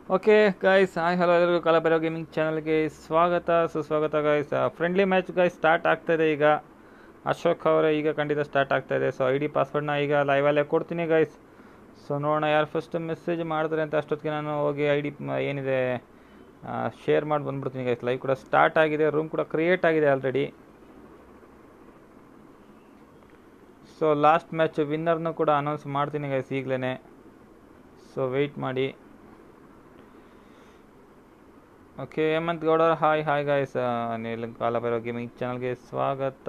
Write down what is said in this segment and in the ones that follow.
Okay guys hi hello ಎಲ್ಲರಿಗೂ ಕಲಬೆರೋ gaming ಚಾನಲ್ಗೆ ಸ್ವಾಗತ ಸುಸ್ವಾಗತ guys friendly match guys start ಆಗ್ತಾಯಿದೆ ಈಗ ಅಶೋಕ್ ಅವರೇ ಈಗ ಖಂಡಿತ ಸ್ಟಾರ್ಟ್ ಆಗ್ತಾಯಿದೆ ಸೊ ಐ ಡಿ ಪಾಸ್ವರ್ಡ್ನ ಈಗ ಲೈವಲ್ಲೇ ಕೊಡ್ತೀನಿ ಗೈಸ್ ಸೊ ನೋಡೋಣ ಯಾರು ಫಸ್ಟ್ ಮೆಸೇಜ್ ಮಾಡಿದ್ರೆ ಅಂತ ಅಷ್ಟೊತ್ತಿಗೆ ನಾನು ಹೋಗಿ ಐ ಡಿ ಏನಿದೆ ಶೇರ್ ಮಾಡಿ ಬಂದ್ಬಿಡ್ತೀನಿ ಗೈಸ್ ಲೈವ್ ಕೂಡ ಸ್ಟಾರ್ಟ್ ಆಗಿದೆ ರೂಮ್ ಕೂಡ ಕ್ರಿಯೇಟ್ ಆಗಿದೆ ಆಲ್ರೆಡಿ ಸೊ ಲಾಸ್ಟ್ ಮ್ಯಾಚ್ ವಿನ್ನರ್ನು ಕೂಡ ಅನೌನ್ಸ್ ಮಾಡ್ತೀನಿ ಗೈಸ್ ಈಗಲೇ ಸೊ ವೆಯ್ಟ್ ಮಾಡಿ okay Hemanth Gowda hi hi guys Neel Kalabhairava gaming ಚಾನಲ್ಗೆ ಸ್ವಾಗತ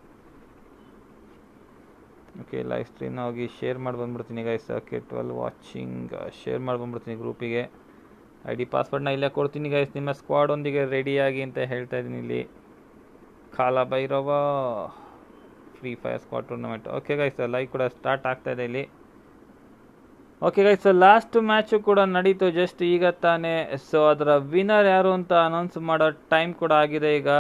ಓಕೆ ಲೈವ್ ಸ್ಟ್ರೀಮ್ನ ಹೋಗಿ ಶೇರ್ ಮಾಡಿ ಬಂದ್ಬಿಡ್ತೀನಿ guys okay twelve watching share ಮಾಡಿ ಬಂದ್ಬಿಡ್ತೀನಿ ಗ್ರೂಪಿಗೆ ಐ ಡಿ ಪಾಸ್ವರ್ಡ್ನ ಇಲ್ಲೇ ಕೊಡ್ತೀನಿ ಗೈಸ್ ನಿಮ್ಮ ಸ್ಕ್ವಾಡೊಂದಿಗೆ ರೆಡಿಯಾಗಿ ಅಂತ ಹೇಳ್ತಾ ಇದ್ದೀನಿ ಇಲ್ಲಿ Kalabhairava free fire squad tournament okay guys live ಕೂಡ ಸ್ಟಾರ್ಟ್ ಆಗ್ತಾ ಇದೆ ಇಲ್ಲಿ ಓಕೆ ಗೈಸ್ ಲಾಸ್ಟ್ ಮ್ಯಾಚು ಕೂಡ ನಡೀತು ಜಸ್ಟ್ ಈಗ ತಾನೇ ಸೊ ಅದರ ವಿನ್ನರ್ ಯಾರು ಅಂತ ಅನೌನ್ಸ್ ಮಾಡೋ ಟೈಮ್ ಕೂಡ ಆಗಿದೆ ಈಗ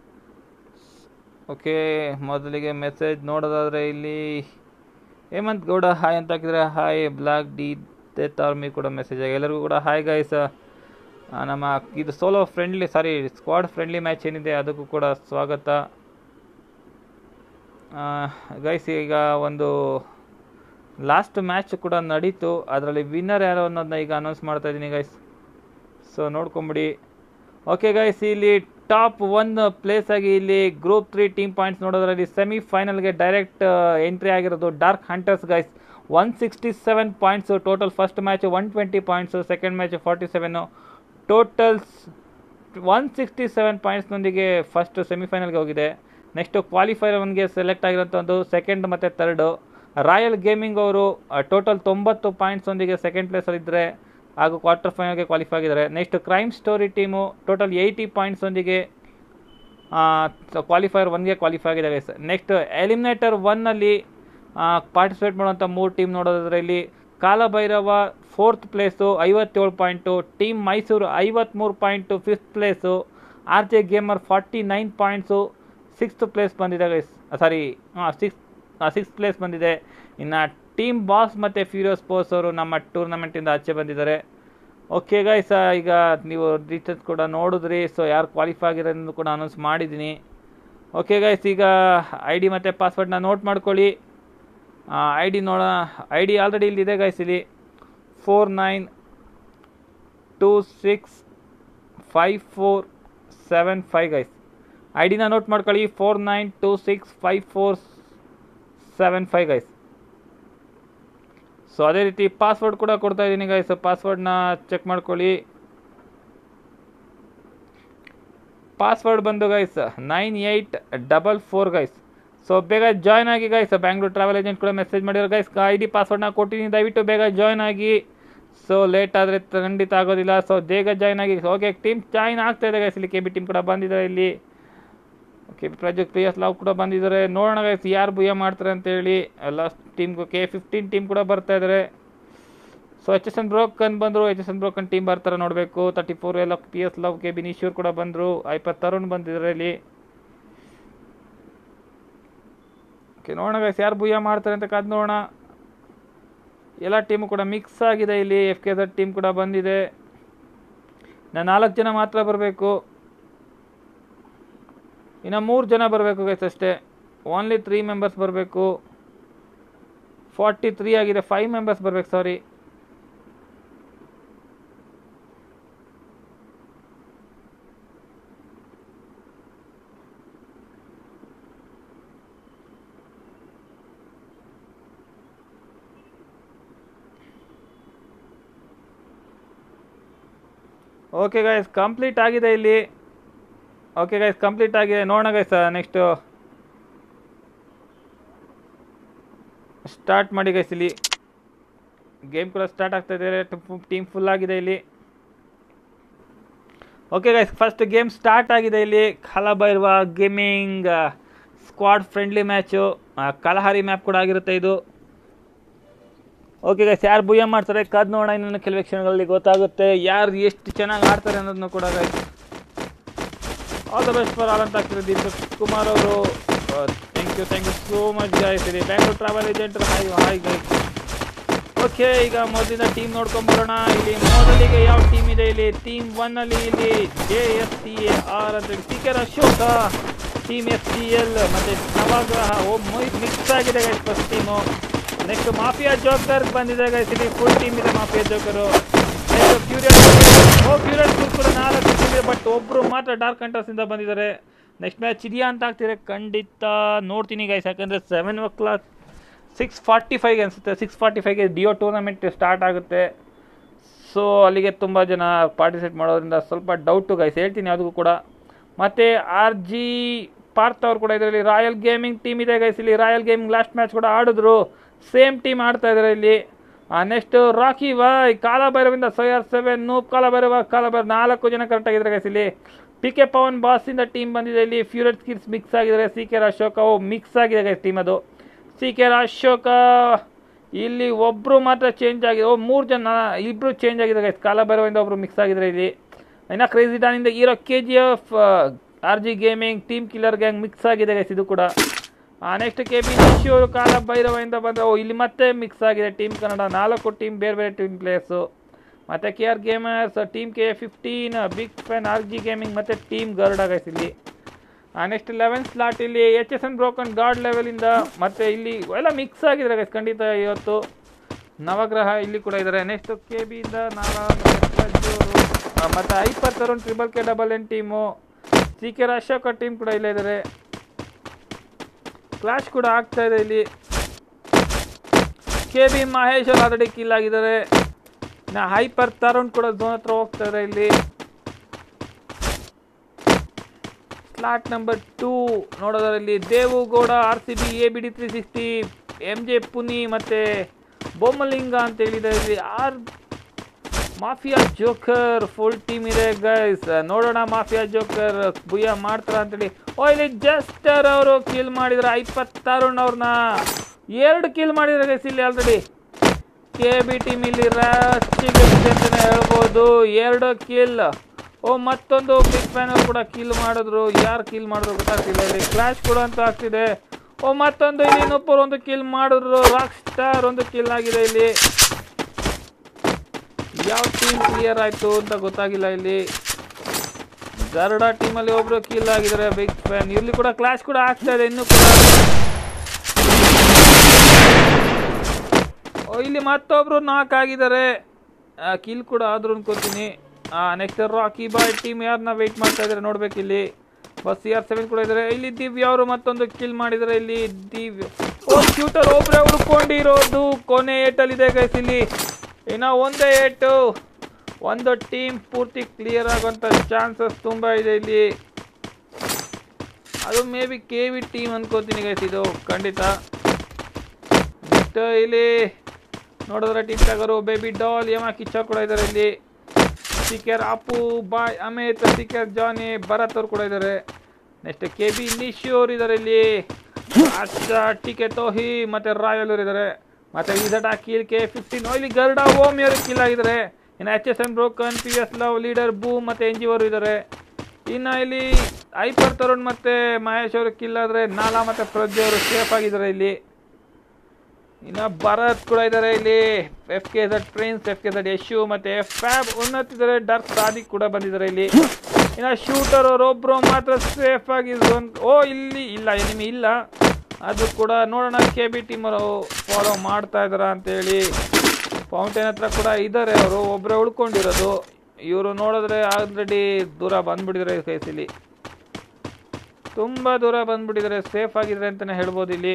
ಓಕೆ ಮೊದಲಿಗೆ ಮೆಸೇಜ್ ನೋಡೋದಾದರೆ ಇಲ್ಲಿ ಹೇಮಂತ್ ಗೌಡ ಹಾಯ್ ಅಂತ ಹಾಕಿದರೆ hi black D death army ಕೂಡ ಮೆಸೇಜ್ ಆಗಿ ಎಲ್ಲರಿಗೂ ಕೂಡ ಹಾಯ್ ಗೈಸ್ ನಮ್ಮ ಇದು solo friendly sorry squad friendly match ಏನಿದೆ ಅದಕ್ಕೂ ಕೂಡ ಸ್ವಾಗತ ಗೈಸ್ ಈಗ ಒಂದು ಲಾಸ್ಟ್ ಮ್ಯಾಚ್ ಕೂಡ ನಡೀತು ಅದರಲ್ಲಿ ವಿನ್ನರ್ ಯಾರು ಅನ್ನೋದನ್ನ ಈಗ ಅನೌನ್ಸ್ ಮಾಡ್ತಾ ಇದ್ದೀನಿ ಗೈಸ್ ಸೊ ನೋಡ್ಕೊಂಬಿಡಿ ಓಕೆ ಗೈಸ್ ಇಲ್ಲಿ ಟಾಪ್ ಒನ್ ಪ್ಲೇಸ್ ಆಗಿ ಇಲ್ಲಿ ಗ್ರೂಪ್ ತ್ರೀ ಟೀಮ್ ಪಾಯಿಂಟ್ಸ್ ನೋಡೋದ್ರಲ್ಲಿ ಸೆಮಿಫೈನಲ್ಗೆ ಡೈರೆಕ್ಟ್ ಎಂಟ್ರಿ ಆಗಿರೋದು dark hunters guys one sixty seven points total first match one twenty points second match forty seven totals one sixty seven ಪಾಯಿಂಟ್ಸ್ನೊಂದಿಗೆ first ಸೆಮಿಫೈನಲ್ಗೆ ಹೋಗಿದೆ next qualifier ಒನ್ಗೆ select ಆಗಿರೋಂಥ ಒಂದು second ಮತ್ತು ತರ್ಡು ರಾಯಲ್ ಗೇಮಿಂಗ್ ಅವರು total ತೊಂಬತ್ತು ಪಾಯಿಂಟ್ಸೊಂದಿಗೆ ಸೆಕೆಂಡ್ ಪ್ಲೇಸಲ್ಲಿದ್ದರೆ ಹಾಗೂ ಕ್ವಾರ್ಟರ್ ಫೈನಲ್ಗೆ ಕ್ವಾಲಿಫೈ ಆಗಿದ್ದಾರೆ next crime story team total eighty ಪಾಯಿಂಟ್ಸೊಂದಿಗೆ ಕ್ವಾಲಿಫೈಯರ್ ಒನ್ಗೆ ಕ್ವಾಲಿಫೈ ಆಗಿದೆ ಗೈಸ್ ನೆಕ್ಸ್ಟ್ ಎಲಿಮಿನೇಟರ್ ಒನ್ನಲ್ಲಿ ಪಾರ್ಟಿಸಿಪೇಟ್ ಮಾಡುವಂಥ ಮೂರು ಟೀಮ್ ನೋಡೋದಾದ್ರೆ ಇಲ್ಲಿ ಕಾಲಭೈರವ ಫೋರ್ತ್ ಪ್ಲೇಸು ಐವತ್ತೇಳು ಪಾಯಿಂಟು ಟೀಮ್ ಮೈಸೂರು ಐವತ್ತ್ಮೂರು point fifth place R J gamer forty nine points sixth place ಬಂದಿದೆ ಗೈಸ್ ಸಾರಿ ಹಾಂ ಸಿಕ್ಸ್ ಸಿಕ್ಸ್ ಪ್ಲೇಸ್ ಬಂದಿದೆ ಇನ್ನು ಟೀಮ್ ಬಾಸ್ ಮತ್ತು ಫ್ಯೂರಿಯೋ ಸ್ಪೋರ್ಟ್ಸ್ ಅವರು ನಮ್ಮ ಟೂರ್ನಮೆಂಟಿಂದ ಆಚೆ ಬಂದಿದ್ದಾರೆ ಓಕೆ ಗೈಸ್ ಈಗ ನೀವು ಡೀಟೇಲ್ಸ್ ಕೂಡ ನೋಡಿದ್ರಿ ಸೊ ಯಾರು ಕ್ವಾಲಿಫೈ ಆಗಿರೋದನ್ನು ಕೂಡ ಅನೌನ್ಸ್ ಮಾಡಿದ್ದೀನಿ ಓಕೆ ಗೈಸ್ ಈಗ ಐ ಡಿ ಮತ್ತು ಪಾಸ್ವರ್ಡ್ನ ನೋಟ್ ಮಾಡ್ಕೊಳ್ಳಿ ಐ ಡಿ ನೋಡ ಐ ಡಿ ಆಲ್ರೆಡಿ ಇಲ್ಲಿದೆ ಗೈಸ್ ಇಲ್ಲಿ four nine two six five four seven five guys I ಡಿನ ನೋಟ್ ಮಾಡ್ಕೊಳ್ಳಿ four nine two six five four seven five guys so ಅದೇ ರೀತಿ ಪಾಸ್ವರ್ಡ್ ಕೂಡ ಕೊಡ್ತಾ ಇದ್ದೀನಿ ಗೈಸ್ ಪಾಸ್ವರ್ಡ್ನ ಚೆಕ್ ಮಾಡ್ಕೊಳ್ಳಿ ಪಾಸ್ವರ್ಡ್ ಬಂದು guys nine eight double four guys so ಬೇಗ ಜಾಯ್ನ್ ಆಗಿ ಗೈಸ್ ಬ್ಯಾಂಗ್ಳೂರ್ ಟ್ರಾವೆಲ್ ಏಜೆಂಟ್ ಕೂಡ ಮೆಸೇಜ್ ಮಾಡಿರೋ ಗೈಸ್ ಐ ಡಿ ಪಾಸ್ವರ್ಡ್ನ ಕೊಟ್ಟಿದ್ದೀನಿ ದಯವಿಟ್ಟು ಬೇಗ ಜಾಯ್ನ್ ಆಗಿ ಸೊ ಲೇಟ್ ಆದರೆ ಖಂಡಿತ ಆಗೋದಿಲ್ಲ ಸೊ ಬೇಗ ಜಾಯ್ನ್ ಆಗಿ ಓಕೆ ಟೀಮ್ ಜಾಯ್ನ್ ಆಗ್ತಾ ಇದೆ ಗೈಸ್ ಇಲ್ಲಿ ಕೆ ಬಿ ಟೀಮ್ ಕೂಡ ಬಂದಿದ್ದಾರೆ ಇಲ್ಲಿ K P project P S love ಕೂಡ ಬಂದಿದ್ದಾರೆ ನೋಡೋಣ ಗೈಸ್ ಯಾರು ಭುಯ ಮಾಡ್ತಾರೆ ಅಂತ ಹೇಳಿ ಎಲ್ಲ ಟೀಮ್ಗೂ ಕೆ ಫಿಫ್ಟೀನ್ ಟೀಮ್ ಕೂಡ ಬರ್ತಾ ಇದ್ದಾರೆ so H S N broken ಬಂದರು H S N broken team ಬರ್ತಾರೆ ನೋಡಬೇಕು ತರ್ಟಿ ಫೋರ್ ಎಲ್ಲ P S love K B ನಿಶೂರ್ ಕೂಡ ಬಂದರು ಐಪತ್ ತರುಣ್ ಬಂದಿದ್ದಾರೆ ಇಲ್ಲಿ ಓಕೆ ನೋಡೋಣ ಗೈಸ್ ಯಾರು ಭುಯ ಮಾಡ್ತಾರೆ ಅಂತ ಕಾದು ನೋಡೋಣ ಎಲ್ಲ ಟೀಮು ಕೂಡ ಮಿಕ್ಸ್ ಆಗಿದೆ ಇಲ್ಲಿ ಎಫ್ ಕೆ ಝಡ್ ಟೀಮ್ ಕೂಡ ಬಂದಿದೆ ನಾನು ನಾಲ್ಕು ಜನ ಮಾತ್ರ ಬರಬೇಕು ಇನ್ನು ಮೂರು ಜನ ಬರಬೇಕು ಗೈಸ್ ಅಷ್ಟೇ ಓನ್ಲಿ ತ್ರೀ ಮೆಂಬರ್ಸ್ ಬರಬೇಕು ಫಾರ್ಟಿ ತ್ರೀ ಆಗಿದೆ ಫೈವ್ ಮೆಂಬರ್ಸ್ ಬರಬೇಕು ಸಾರಿ ಓಕೆ ಗೈಸ್ ಕಂಪ್ಲೀಟ್ ಆಗಿದೆ ಇಲ್ಲಿ ಓಕೆ ಗೈಸ್ ಕಂಪ್ಲೀಟ್ ಆಗಿದೆ ನೋಡೋಣ ಗೈಸ್ ನೆಕ್ಸ್ಟು ಸ್ಟಾರ್ಟ್ ಮಾಡಿ ಗೈಸ್ ಇಲ್ಲಿ ಗೇಮ್ ಕೂಡ ಸ್ಟಾರ್ಟ್ ಆಗ್ತಾ ಇದೆ ಟೀಮ್ ಫುಲ್ ಆಗಿದೆ ಇಲ್ಲಿ okay guys first game start ಆಗಿದೆ ಇಲ್ಲಿ Kalabhairava gaming squad friendly match Kalahari map ಕೂಡ ಆಗಿರುತ್ತೆ ಇದು ಓಕೆ ಗೈಸ್ ಯಾರು ಭುಯ ಮಾಡ್ತಾರೆ ಕದ್ ನೋಡೋಣ ಇನ್ನೊಂದು ಕೆಲವು ಕ್ಷಣಗಳಲ್ಲಿ ಗೊತ್ತಾಗುತ್ತೆ ಯಾರು ಎಷ್ಟು ಚೆನ್ನಾಗಿ ಆಡ್ತಾರೆ ಅನ್ನೋದನ್ನು ಕೂಡ guys all the best for all ಅಂತ ಆಗ್ತಿದೆ ದೀಪಕ್ ಕುಮಾರ್ ಅವರು thank you thank you so much guys ಇದೆ Bangalore travel agent hi hi guys okay ಈಗ ಮೊದಲಿನ ಟೀಮ್ ನೋಡ್ಕೊಂಬರೋಣ ಇಲ್ಲಿ ಮೊದಲಿಗೆ ಯಾವ ಟೀಮ್ ಇದೆ ಇಲ್ಲಿ ಟೀಮ್ ಒನ್ ಅಲ್ಲಿ ಇಲ್ಲಿ J S C A R ಅಂತ C K Ashoka team S C L ಮತ್ತೆ ನವಗ್ರಹ ಓ ಮಿಕ್ಸ್ ಆಗಿದೆ guys first team next mafia joker ಬಂದಿದೆ ಗೈಸ್ ಇಲ್ಲಿ ಫುಲ್ ಟೀಮ್ ಇದೆ ಮಾಫಿಯಾ ಜೋಕರು ನೆಕ್ಸ್ಟ್ ಫ್ಯೂರಿಯಸ್ ಓ ಫ್ಯೂರಿಯಸ್ ಕೂಡ ನಾಲ್ಕು ಟೀಮ್ ಇದೆ ಬಟ್ ಒಬ್ರು ಮಾತ್ರ ಡಾರ್ಕ್ ಹಂಟರ್ಸ್ ಇಂದ ಬಂದಿದ್ದಾರೆ ನೆಕ್ಸ್ಟ್ ಮ್ಯಾಚ್ ಇದೆಯಾ ಅಂತ ಆಗ್ತಿದೆ ಖಂಡಿತ ನೋಡ್ತೀನಿ ಗೈಸ್ ಯಾಕಂದ್ರೆ seven o'clock six forty ಫೈವ್ಗೆ ಅನಿಸುತ್ತೆ ಸಿಕ್ಸ್ ಫಾರ್ಟಿ ಫೈವ್ಗೆ ಡಿಯೋ ಟೂರ್ನಮೆಂಟ್ ಸ್ಟಾರ್ಟ್ ಆಗುತ್ತೆ ಸೊ ಅಲ್ಲಿಗೆ ತುಂಬ ಜನ ಪಾರ್ಟಿಸಿಪೇಟ್ ಮಾಡೋದ್ರಿಂದ ಸ್ವಲ್ಪ ಡೌಟು ಗೈಸ್ ಹೇಳ್ತೀನಿ ಯಾವುದಕ್ಕೂ ಕೂಡ ಮತ್ತು ಆರ್ ಜಿ ಪಾರ್ತ್ ಅವ್ರು ಕೂಡ ಇದರಲ್ಲಿ ರಾಯಲ್ ಗೇಮಿಂಗ್ ಟೀಮ್ ಇದೆ ಗೈಸ್ ಇಲ್ಲಿ ರಾಯಲ್ ಗೇಮಿಂಗ್ ಲಾಸ್ಟ್ ಮ್ಯಾಚ್ ಕೂಡ ಆಡಿದ್ರು ಸೇಮ್ ಟೀಮ್ ಆಡ್ತಾ ಇದ್ದಾರೆ ಇಲ್ಲಿ ನೆಕ್ಸ್ಟ್ ರಾಕಿ ವಾಯ್ ಕಾಲಭೈರವಿಂದ ಸೈಆರ್ ಸೆವೆನ್ ನೂಪ್ ಕಾಲಭೈರವ ಕಾಲಭೈರವ ನಾಲ್ಕು ಜನ ಕರೆಕ್ಟಾಗಿದ್ದಾರೆ ಗೈಸ್ ಇಲ್ಲಿ ಪಿ ಕೆ ಪವನ್ ಬಾಸಿಂದ ಟೀಮ್ ಬಂದಿದೆ ಇಲ್ಲಿ ಫ್ಯೂರೆಟ್ ಸ್ಕಿಲ್ಸ್ ಮಿಕ್ಸ್ ಆಗಿದ್ದಾರೆ ಸಿ ಕೆ ಅಶೋಕ ಓ ಮಿಕ್ಸ್ ಆಗಿದೆ ಗೈಸ್ ಟೀಮ್ ಅದು ಸಿ ಕೆ ಅಶೋಕ ಇಲ್ಲಿ ಒಬ್ರು ಮಾತ್ರ ಚೇಂಜ್ ಆಗಿದೆ ಓ ಮೂರು ಜನ ಇಬ್ರು ಚೇಂಜ್ ಆಗಿದೆ ಗೈಸ್ ಕಾಲಭೈರವಿಂದ ಒಬ್ರು ಮಿಕ್ಸ್ ಆಗಿದ್ದಾರೆ ಇಲ್ಲಿ ಇನ್ನು ಕ್ರೇಜಿ ಡಾನಿಂದ ಇರೋ K G F R G gaming team killer gang mix ಆಗಿದೆ ಗೈಸ್ ಇದು ಕೂಡ ನೆಕ್ಸ್ಟ್ ಕೆ ಬಿ ಅವರು ಕಾಲ ಭೈರವದಿಂದ ಬಂದರೆ ಓ ಇಲ್ಲಿ ಮತ್ತೆ ಮಿಕ್ಸ್ ಆಗಿದೆ ಟೀಮ್ ಕನ್ನಡ ನಾಲ್ಕು ಟೀಮ್ ಬೇರೆ ಬೇರೆ ಟೀಮ್ ಪ್ಲೇಯರ್ಸು ಮತ್ತು K R gamers team K fifteen big fan R G gaming ಮತ್ತು ಟೀಮ್ ಗರ್ಡ್ ಆಗೈತೆ ಇಲ್ಲಿ ನೆಕ್ಸ್ಟ್ ಲೆವೆನ್ ಸ್ಲಾಟ್ ಇಲ್ಲಿ H S N broken guard ಲೆವೆಲಿಂದ ಮತ್ತು ಇಲ್ಲಿ ಎಲ್ಲ ಮಿಕ್ಸ್ ಆಗಿದ್ದಾರೆ ಗೈಸ್ ಖಂಡಿತ ಇವತ್ತು ನವಗ್ರಹ ಇಲ್ಲಿ ಕೂಡ ಇದ್ದಾರೆ ನೆಕ್ಸ್ಟ್ ಕೆ ಬಿಯಿಂದ ನಾರಾ ಮತ್ತು ಐಪರ್ Tarun triple K double N team C K Ashoka team ಕೂಡ ಇಲ್ಲೇ ಇದ್ದಾರೆ ಕ್ಲಾಶ್ ಕೂಡ ಆಗ್ತಾ ಇದೆ ಇಲ್ಲಿ ಕೆ ಬಿ ಮಹೇಶ್ ಅವರು ಆಲ್ರೆಡಿ ಕಿಲ್ ಆಗಿದ್ದಾರೆ ನಾ ಹೈಪರ್ ತರುಣ್ ಕೂಡ ಝೋನ್ ಹತ್ರ ಹೋಗ್ತಾ ಇದೆ ಇಲ್ಲಿ ಸ್ಲಾಟ್ ನಂಬರ್ ಟೂ ನೋಡೋದ್ರಲ್ಲಿ Devugowda R C B A B D three sixty M J Puni ಮತ್ತು ಬೊಮ್ಮಲಿಂಗ ಅಂತ ಹೇಳಿದ್ದಾರೆ ಇಲ್ಲಿ R mafia joker full team ಇದೆ ಗೈಸ್ ನೋಡೋಣ ಮಾಫಿಯಾ ಜೋಕರ್ ಭುಯ್ಯ ಮಾಡ್ತಾರ ಅಂತೇಳಿ ಓ ಇಲ್ಲಿ ಜಸ್ಟರ್ ಅವರು ಕಿಲ್ ಮಾಡಿದ್ರೆ ಇಪ್ಪತ್ತಾರು ಅವ್ರನ್ನ ಎರಡು ಕಿಲ್ ಮಾಡಿದ್ರೆ ಗೈಸ್ ಇಲ್ಲಿ ಆಲ್ರೆಡಿ ಕೆ ಬಿ ಟೀಮ್ ಇಲ್ಲಿ ರಾಚಿಗೆ ಅಂತಲೇ ಹೇಳ್ಬೋದು ಎರಡು ಕಿಲ್ ಓ ಮತ್ತೊಂದು ಬಿಗ್ ಫ್ಯಾನ್ ಅವರು ಕೂಡ ಕಿಲ್ ಮಾಡಿದ್ರು ಯಾರು ಕಿಲ್ ಮಾಡಿದ್ರು ಗೊತ್ತಾಗ್ತಿಲ್ಲ ಇಲ್ಲಿ ಕ್ಲಾಶ್ ಕೂಡ ಅಂತ ಆಗ್ತಿದೆ ಓ ಮತ್ತೊಂದು ಇಲ್ಲಿ ಇನ್ನೊಬ್ಬರು ಒಂದು ಕಿಲ್ ಮಾಡಿದ್ರು ರಾಕ್ ಸ್ಟಾರ್ ಒಂದು ಕಿಲ್ ಆಗಿದೆ ಇಲ್ಲಿ ಯಾವ ಟೀಮ್ ಕ್ಲಿಯರ್ ಆಯ್ತು ಅಂತ ಗೊತ್ತಾಗಿಲ್ಲ ಇಲ್ಲಿ ಗರುಡ ಟೀಮಲ್ಲಿ ಒಬ್ರು ಕಿಲ್ ಆಗಿದ್ದಾರೆ ಬಿಗ್ ಫ್ಯಾನ್ ಇಲ್ಲಿ ಕೂಡ ಕ್ಲಾಶ್ ಕೂಡ ಆಗ್ತಾ ಇದೆ ಇನ್ನು ಕೂಡ ಓ, ಇಲ್ಲಿ ಮತ್ತೊಬ್ರು ನಾಕ್ ಆಗಿದ್ದಾರೆ ಕಿಲ್ ಕೂಡ ಆದ್ರು ಅನ್ಕೋತೀನಿ ನೆಕ್ಸ್ಟ್ ರಾಕಿ ಬಾಯ್ ಟೀಮ್ ಯಾರನ್ನ ವೆಯ್ಟ್ ಮಾಡ್ತಾ ಇದ್ದಾರೆ ನೋಡ್ಬೇಕು ಇಲ್ಲಿ ಬಸ್ ಸಿ ಆರ್ ಸೆವೆನ್ ಕೂಡ ಇದ್ದಾರೆ ಇಲ್ಲಿ ದಿವ್ಯ ಅವರು ಮತ್ತೊಂದು ಕಿಲ್ ಮಾಡಿದ್ದಾರೆ ಇಲ್ಲಿ ದಿವ್ಯ ಓ ಶೂಟರ್ ಒಬ್ರೆ ಉಳ್ಕೊಂಡಿರೋದು ಕೊನೆ ಏಟಲ್ಲಿದೆ ಗೈಸ್ ಇಲ್ಲಿ ಇನ್ನ ಒಂದೇ ಏಟು ಒಂದು ಟೀಮ್ ಪೂರ್ತಿ ಕ್ಲಿಯರ್ ಆಗುವಂಥ ಚಾನ್ಸಸ್ ತುಂಬ ಇದೆ ಇಲ್ಲಿ ಅದು maybe K V team ಅನ್ಕೋತೀನಿ ಗೈಸ್ ಇದು ಖಂಡಿತ ನೆಕ್ಸ್ಟ್ ಇಲ್ಲಿ ನೋಡಿದ್ರೆ ಟೀಮ್ ಟಗರು ಬೇಬಿ ಡಾಲ್ ಯಮ ಕಿಚ್ಚ ಕೂಡ ಇದ್ದಾರೆ ಇಲ್ಲಿ ಸಿಕರ್ ಅಪ್ಪು ಬಾಯ್ ಅಮಿತ್ ಸಿಕರ್ ಜಾನಿ ಭರತ್ ಅವರು ಕೂಡ ಇದ್ದಾರೆ ನೆಕ್ಸ್ಟ್ ಕೆ ಬಿ ನಿಶಿ ಅವರು ಇದ್ದಾರೆ ಇಲ್ಲಿ ಆಶಾ ಟಿಕೆ ತೋಹಿ ಮತ್ತೆ ರಾಯಲ್ ಅವರು ಇದ್ದಾರೆ ಮತ್ತೆ ವಿಸಟ್ ಅಖಿಲ್ ಕೆ ಫಿಫ್ಟೀನ್ ಇಲ್ಲಿ ಗರುಡ ಓಮಿ ಅವರು ಕಿಲ್ ಆಗಿದ್ದಾರೆ ಇನ್ನು H S N broken P S love leader ಬೂ ಮತ್ತೆ ಎನ್ ಜಿ ಅವರು ಇದ್ದಾರೆ ಇನ್ನು ಇಲ್ಲಿ ಐಪರ್ ತರುಣ್ ಮತ್ತೆ ಮಹೇಶ್ ಅವರು ಕಿಲ್ ಆದ್ರೆ ನಾಲಾ ಮತ್ತೆ ಪ್ರಜ್ಜೆ ಅವರು ಸೇಫ್ ಆಗಿದ್ದಾರೆ ಇಲ್ಲಿ ಇನ್ನು ಭರತ್ ಕೂಡ ಇದ್ದಾರೆ ಇಲ್ಲಿ F K Z prince F K Z Yashu ಮತ್ತೆ ಎಫ್ ಫ್ಯಾಬ್ ಉನ್ನತಿದ್ದಾರೆ ಡಾರ್ಕ್ ಸಾದಿಕ್ ಕೂಡ ಬಂದಿದ್ದಾರೆ ಇಲ್ಲಿ ಇನ್ನು ಶೂಟರ್ ಅವರು ಒಬ್ರು ಮಾತ್ರ ಸೇಫ್ ಆಗಿ zone- ಓ ಇಲ್ಲಿ ಇಲ್ಲ ಎನಿಮಿ ಇಲ್ಲ ಅದು ಕೂಡ ನೋಡೋಣ ಕೆ ಬಿ ಟೀಮ್ ಅವರು ಫಾಲೋ ಮಾಡ್ತಾ ಇದಾರ ಅಂತೇಳಿ ಫೌಂಟೇನ್ ಹತ್ರ ಕೂಡ ಇದ್ದಾರೆ ಅವರು ಒಬ್ಬರೇ ಉಳ್ಕೊಂಡಿರೋದು ಇವರು ನೋಡಿದ್ರೆ ಆಲ್ರೆಡಿ ದೂರ ಬಂದ್ಬಿಟ್ಟಿದ್ದಾರೆ ಕೇಸಲ್ಲಿ ತುಂಬ ದೂರ ಬಂದ್ಬಿಟ್ಟಿದ್ದಾರೆ ಸೇಫ್ ಆಗಿದ್ದಾರೆ ಅಂತಲೇ ಹೇಳ್ಬೋದು ಇಲ್ಲಿ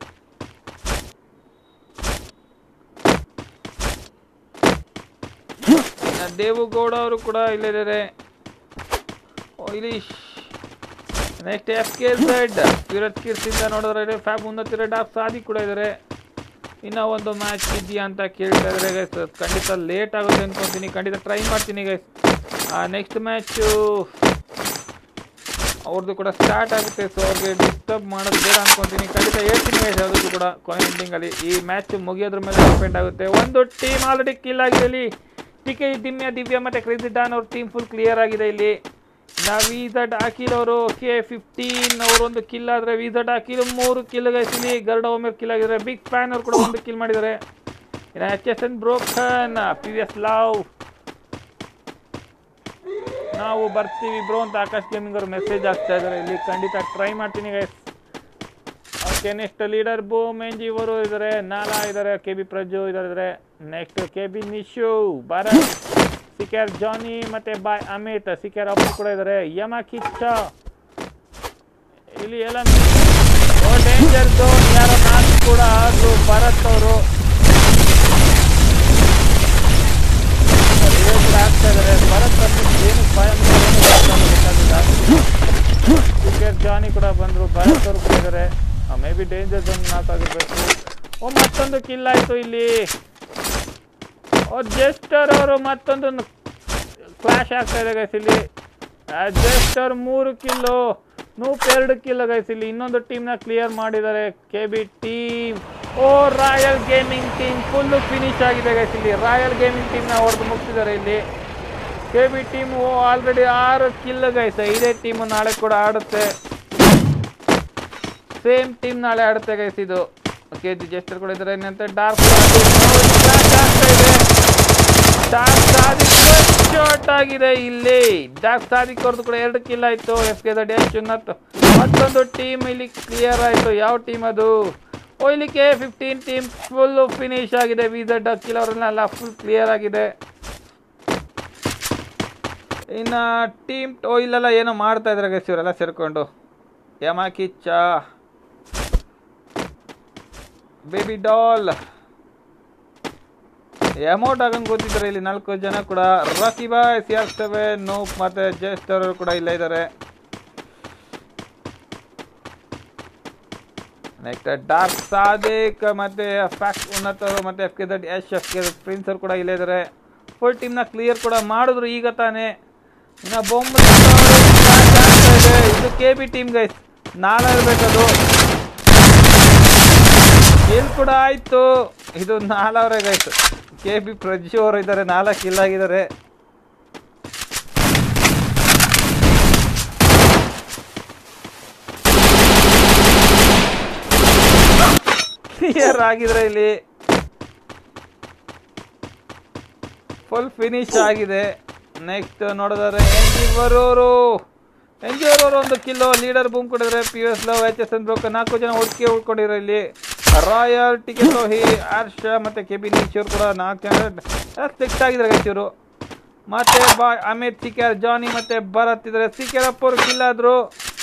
ಇನ್ನ ದೇವುಗೌಡ ಅವರು ಕೂಡ ಇಲ್ಲಿದ್ದಾರೆ ಓ, ಇಲ್ಲಿ next F K Z Virat ಕಿರ್ಸಿಂದ ನೋಡಿದ್ರೆ ಫ್ಯಾಬ್ ಉನ್ನತಿರೋ ಡಾಕ್ ಸಾದಿ ಕೂಡ ಇದ್ದಾರೆ ಇನ್ನೂ ಒಂದು ಮ್ಯಾಚ್ ಇದೆಯಾ ಅಂತ ಕೇಳ್ತಾ ಇದ್ದಾರೆ ಗೈಸ್ ಖಂಡಿತ ಲೇಟ್ ಆಗುತ್ತೆ ಅನ್ಕೊಂತೀನಿ ಖಂಡಿತ ಟ್ರೈ ಮಾಡ್ತೀನಿ ಗೈಸ್ ನೆಕ್ಸ್ಟ್ ಮ್ಯಾಚು ಅವ್ರದ್ದು ಕೂಡ ಸ್ಟಾರ್ಟ್ ಆಗುತ್ತೆ ಸೊ ಅವ್ರಿಗೆ ಡಿಸ್ಟರ್ಬ್ ಮಾಡೋದು ಬೇಡ ಅನ್ಕೊಂತೀನಿ ಖಂಡಿತ ಹೇಳ್ತೀನಿ ಗೈಸ್ ಅದಕ್ಕೂ ಕೂಡ ಕೊನೆ ಎಂಡಿಂಗಲ್ಲಿ ಈ ಮ್ಯಾಚ್ ಮುಗಿಯೋದ್ರ ಮೇಲೆ ಡಿಪೆಂಡ್ ಆಗುತ್ತೆ ಒಂದು ಟೀಮ್ ಆಲ್ರೆಡಿ ಕಿಲ್ ಆಗಿದೆ ಇಲ್ಲಿ ಟಿಕೆ ದಿಮ್ಯ ದಿವ್ಯ ಮತ್ತೆ ಕ್ರೇಜಿ ಡಾನ್ ಅವ್ರ ಟೀಮ್ ಫುಲ್ ಕ್ಲಿಯರ್ ಆಗಿದೆ ಇಲ್ಲಿ ವಿಝಡ್ ಅಖಿಲ್ ಅವರು ಕೆ ಫಿಫ್ಟೀನ್ ಅವರೊಂದು ಕಿಲ್ ಆದ್ರೆ ವಿಝಡ್ ಅಖಿಲ್ ಮೂರು ಕಿಲ್ ಇಲ್ಲಿ ಗರ್ಡ ಒಮ್ಮೆ ಕಿಲ್ ಆಗಿದ್ದಾರೆ ಬಿಗ್ ಫ್ಯಾನ್ ಅವರು ಕೂಡ ಒಂದು ಕಿಲ್ ಮಾಡಿದ್ದಾರೆ ಇನ್ನು H S N broken P V S love ನಾವು ಬರ್ತೀವಿ ಬ್ರೋ ಅಂತ ಆಕಾಶ್ ಗೇಮಿಂಗ್ ಅವರು ಮೆಸೇಜ್ ಆಗ್ತಾ ಇದ್ದಾರೆ ಇಲ್ಲಿ ಖಂಡಿತ ಟ್ರೈ ಮಾಡ್ತೀನಿ guys okay next leader boom NG ಇವರು ಇದ್ದಾರೆ ನಾಲಾ ಇದ್ದಾರೆ ಕೆ ಬಿ ಪ್ರಜು ಇದ್ದಾರೆ next K B Nishu Bharath ಸಿಕ್ಯಾರ್ ಜಾನಿ ಮತ್ತೆ ಬಾಯ್ ಅಮಿತ್ ಸಿಕ್ಯಾರ್ ಅಪ್ಪು ಕೂಡ ಇದ್ದಾರೆ ಯಮ ಕಿಚ್ಚ ಇಲ್ಲಿ ಎಲ್ಲ ಡೇಂಜರ್ ಝೋನ್ ಯಾರೋ ನಾಲ್ಕು ಕೂಡ ಆದ್ರು ಭರತ್ ಅವರು ಇವರು ಕೂಡ ಆಗ್ತಾ ಇದ್ದಾರೆ ಭರತ್ ಬಂದ್ಬಿಟ್ಟು ಏನು ಭಯ ಕ್ರಿಕೆಟ್ ಜಾನಿ ಕೂಡ ಬಂದ್ರು ಭರತ್ ಅವರು ಕೂಡ ಇದ್ದಾರೆ ಮೇ ಬಿ ಡೇಂಜರ್ ಝೋನ್ ನಾಲ್ಕಾಗಿರ್ಬೇಕು ಓ ಮತ್ತೊಂದು ಕಿಲ್ ಆಯ್ತು ಇಲ್ಲಿ ಓ ಜೆಸ್ಟರ್ ಅವರು ಮತ್ತೊಂದು ಕ್ಲಾಶ್ ಆಗ್ತಾ ಇದೆ ಗೈಸ್ ಇಲ್ಲಿ ಜೆಸ್ಟರ್ ಮೂರು ಕಿಲ್ಲು ನೂಪ್ ಎರಡು ಕಿಲ್ ಗೈಸ್ ಇಲ್ಲಿ ಇನ್ನೊಂದು ಟೀಮ್ನ ಕ್ಲಿಯರ್ ಮಾಡಿದ್ದಾರೆ K B team oh Royal gaming team full finish ಆಗಿದೆ ಗೈಸ್ ಇಲ್ಲಿ ರಾಯಲ್ ಗೇಮಿಂಗ್ ಟೀಮ್ನ ಹೊಡೆದು ಮುಗಿಸಿದ್ದಾರೆ ಇಲ್ಲಿ ಕೆ ಬಿ ಟೀಮ್ ಆಲ್ರೆಡಿ ಆರು ಕಿಲ್ ಗೈಸ್ ಇದೇ ಟೀಮ್ ನಾಳೆ ಕೂಡ ಆಡುತ್ತೆ ಸೇಮ್ ಟೀಮ್ ನಾಳೆ ಆಡುತ್ತೆ ಗೈಸ್ ಇದು ಕೆ ಜಿ ಜೆಸ್ಟರ್ ಕೂಡ ಇದ್ದಾರೆ ಏನಂತ ಡಾರ್ಕ್ ಆಗ್ತಾ ಇದೆ ಡಾರ್ಕ್ ಸಾದಿಕ್ ಶಾರ್ಟ್ ಆಗಿದೆ ಇಲ್ಲಿ ಡಾರ್ಕ್ ಸಾದಿಕ್ ಅವ್ರದ್ದು ಕೂಡ ಎರಡು ಕಿಲ್ ಆಯ್ತು ಎಫ್ ಕೆ ಡ್ಯಾಶ್ ಉನ್ನತ್ ಮತ್ತೊಂದು ಟೀಮ್ ಇಲ್ಲಿ ಕ್ಲಿಯರ್ ಆಯ್ತು ಯಾವ ಟೀಮ್ ಅದು ಓ ಇಲ್ಲಿ K fifteen team full finish ಆಗಿದೆ ವಿಸಡ್ ಕಿಲ್ ಅವರನ್ನೆಲ್ಲ ಫುಲ್ ಕ್ಲಿಯರ್ ಆಗಿದೆ ಇನ್ನು ಟೀಮ್ ಓ ಇಲ್ಲೆಲ್ಲ ಏನೋ ಮಾಡ್ತಾ ಇದ್ದಾರೆ ಗೈಸ್ ಇವರೆಲ್ಲ ಸೇರ್ಕೊಂಡು ಯಮಾಕಿಚ್ಚ ಬೇಬಿ ಡಾಲ್ ಅಮೌಂಟ್ ಆಗಂಗ್ ಗೊತ್ತಿದ್ದಾರೆ ಇಲ್ಲಿ ನಾಲ್ಕು ಜನ ಕೂಡ Rocky Boy C R seven Noob ಮತ್ತೆ ಜೇಸ್ಟರ್ ಅವರು ಕೂಡ ಇಲ್ಲೇ ಇದ್ದಾರೆ ನೆಕ್ಸ್ಟ್ ಡಾರ್ಕ್ ಸಾದಿಕ್ ಮತ್ತೆ ಫ್ಯಾಕ್ಟ್ ಉನ್ನತ್ ಅವರು ಮತ್ತೆ F K Z S F K prince ಅವರು ಕೂಡ ಇಲ್ಲೇ ಇದ್ದಾರೆ ಫುಲ್ ಟೀಮ್ನ ಕ್ಲಿಯರ್ ಕೂಡ ಮಾಡಿದ್ರು ಈಗ ತಾನೇ ಇನ್ನು ಬೊಂಬ್ ಇದೆ ಇದು ಕೆ ಬಿ ಟೀಮ್ ಗೈಸ್ ನಾಳೆ ಇರ್ಬೇಕದು ಕಿಲ್ ಕೂಡ ಆಯ್ತು ಇದು ನಾಲ್ವರೆ ಗೈಸ್ ಕೆ ಬಿ ಪ್ರಜ್ಜು ಅವರು ಇದ್ದಾರೆ ನಾಲ್ಕು ಕಿಲ್ ಆಗಿದ್ದಾರೆ ಕ್ಲಿಯರ್ ಆಗಿದ್ರೆ ಇಲ್ಲಿ ಫುಲ್ ಫಿನಿಶ್ ಆಗಿದೆ ನೆಕ್ಸ್ಟ್ ನೋಡಿದ್ರೆ ಎನ್ಜಿ ಬರೋರು ಎನ್ಜಿ ಬರೋರು ಒಂದು ಕಿಲೋ ಲೀಡರ್ ಬೂಮ್ ಕೊಡಿದ್ರೆ P S love H S N ಬ್ರೋಕ ನಾಲ್ಕು ಜನ ಒಟ್ಟಿಗೆ ಉಳ್ಕೊಂಡಿರೋ ಇಲ್ಲಿ ರಾಯಲ್ ಟಿಕೆಟ್ ಸೋಹಿ ಹರ್ಷ ಮತ್ತೆ ಕೆ ಬಿ ನೀಚೂರ್ ಕೂಡ ನಾಲ್ಕು ಜನ ಸಿಕ್ಸ್ ಆಗಿದ್ದಾರೆ ಗೈಸ್ ಇವರು ಮತ್ತೆ ಬಾ ಅಮಿತ್ ಸಿಕ್ಯಾರ್ ಜಾನಿ ಮತ್ತೆ ಭರತ್ ಇದ್ದಾರೆ ಸಿಕ್ಯಾರ್ ಅಪ್ಪ ಅವರು ಕಿಲ್ ಆದ್ರು